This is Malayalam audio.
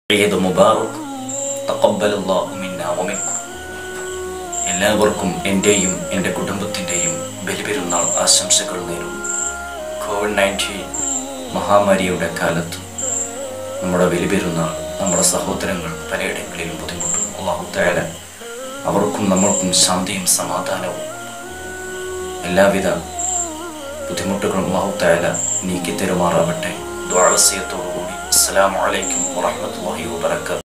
ഈദ് മുബാറക് തഖബ്ബലല്ലാഹു മിന്നാ വമിൻകും എല്ലാവർക്കും എൻ്റെയും എൻ്റെ കുടുംബത്തിൻ്റെയും ബലിപെരുന്നാൾ ആശംസകൾ നേരുന്നു കോവിഡ് നയൻറ്റീൻ മഹാമാരിയുടെ കാലത്ത് നമ്മുടെ ബലിപെരുന്നാൾ നമ്മുടെ സഹോദരങ്ങൾ പലയിടങ്ങളിലും ബുദ്ധിമുട്ടുന്നു അള്ളാഹു തആല അവർക്കും നമ്മൾക്കും ശാന്തിയും സമാധാനവും എല്ലാവിധ ബുദ്ധിമുട്ടുകളും അള്ളാഹു തആല നീക്കി തരുമാറാവട്ടെ ദ്വാവസ്യത്തോടുകൂടി അസ്സലാമു അലൈക്കും വറഹ്മത്തുള്ളാഹി വബറകാതുഹു